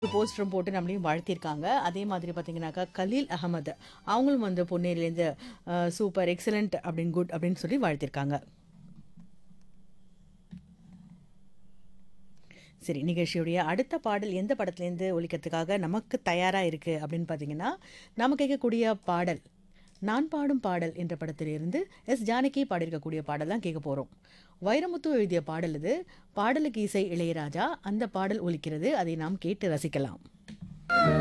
போஸ்டரும் போட்டு நம்மளையும் வாழ்த்தியிருக்காங்க அதே மாதிரி பார்த்தீங்கன்னாக்கா கலீல் அகமது அவங்களும் வந்து பொன்னேரிலேருந்து சூப்பர் எக்ஸலண்ட் அப்படின்னு குட் அப்படின்னு சொல்லி வாழ்த்தியிருக்காங்க சரி நிகழ்ச்சியுடைய அடுத்த பாடல் எந்த படத்துலேருந்து ஒழிக்கிறதுக்காக நமக்கு தயாராக இருக்குது அப்படின்னு பார்த்தீங்கன்னா நம்ம கேட்கக்கூடிய பாடல் நான் பாடும் பாடல் என்ற படத்திலிருந்து எஸ் ஜானகி பாடியிருக்கக்கூடிய பாடல் தான் கேட்க போகிறோம் வைரமுத்து எழுதிய பாடல் இது பாடலுக்கு இசை இளையராஜா அந்த பாடல் ஒலிக்கிறது அதை நாம் கேட்டு ரசிக்கலாம்